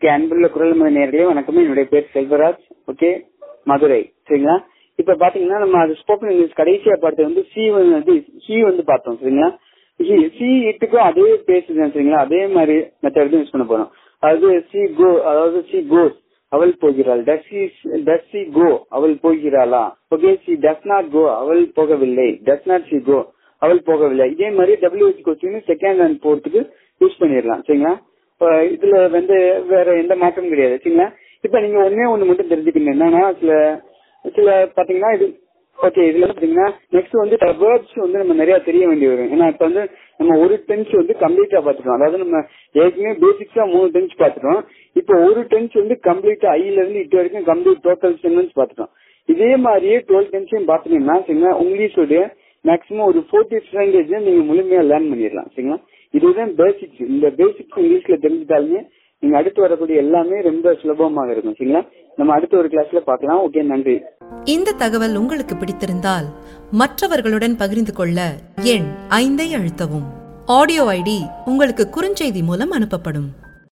okay அன்புள்ள குரல் மொழி நேர்களே வணக்கம் என்னுடைய பேர் செல்வராஜ் ஓகே மதுரை சரிங்களா இப்ப பாத்தீங்கன்னா நம்ம அது ஸ்போக்கன் இங்கிலீஷ் கடைசியா பார்த்தது வந்து சி வந்து சி வந்து பார்த்தோம் சரிங்களா சி இட்டுக்கும் அதே பேசுதான் சரிங்களா அதே மாதிரி மெத்தட் யூஸ் பண்ண போறோம் அதாவது சி கோ அதாவது சி கோஸ் அவள் போகிறாள் டஸ் டஸ் சி கோ அவள் போகிறாளா okay she does not go அவள் போகவில்லை டஸ் நாட் சி கோ அவள் போகவில்லை இதே மாதிரி டபிள்யூஹெச் கொஸ்டின் செகண்ட் அண்ட் போர்த்துக்கு யூஸ் பண்ணிடலாம் சரிங்களா இப்ப இதுல வந்து வேற எந்த மாற்றமும் கிடையாது சரிங்களா இப்ப நீங்க ஒன்னே ஒண்ணு மட்டும் தெரிஞ்சுக்கணும் என்னன்னா சில சில பாத்தீங்கன்னா இது ஓகே இதுல வந்து பாத்தீங்கன்னா நெக்ஸ்ட் வந்து வேர்ட்ஸ் வந்து நம்ம நிறைய தெரிய வேண்டி வரும் ஏன்னா இப்ப வந்து நம்ம ஒரு டென்ஸ் வந்து கம்ப்ளீட்டா பாத்துட்டோம் அதாவது நம்ம ஏற்கனவே பேசிக்ஸா மூணு டென்ஸ் பாத்துட்டோம் இப்போ ஒரு டென்ஸ் வந்து கம்ப்ளீட்டா ஐல இருந்து இது வரைக்கும் கம்ப்ளீட் டோட்டல் சென்டென்ஸ் பாத்துட்டோம் இதே மாதிரியே டுவெல் டென்ஸையும் பாத்தீங்கன்னா சரிங்களா இங்கிலீஷோட மேக்ஸிமம் ஒரு ஃபோர்ட்டி பர்சன்டேஜ் நீங்க முழுமையா லேர்ன் பண்ணிடலாம் சரிங்களா இதுதான் பேசிக்ஸ் இந்த பேசிக்ஸ் இங்கிலீஷ்ல தெரிஞ்சுட்டாலுமே நீங்க அடுத்து வரக்கூடிய எல்லாமே ரொம்ப சுலபமாக இருக்கும் சரிங்களா நம்ம அடுத்த ஒரு கிளாஸ்ல பார்க்கலாம் ஓகே நன்றி இந்த தகவல் உங்களுக்கு பிடித்திருந்தால் மற்றவர்களுடன் பகிர்ந்து கொள்ள எண் ஐந்தை அழுத்தவும் ஆடியோ ஐடி உங்களுக்கு குறுஞ்செய்தி மூலம் அனுப்பப்படும்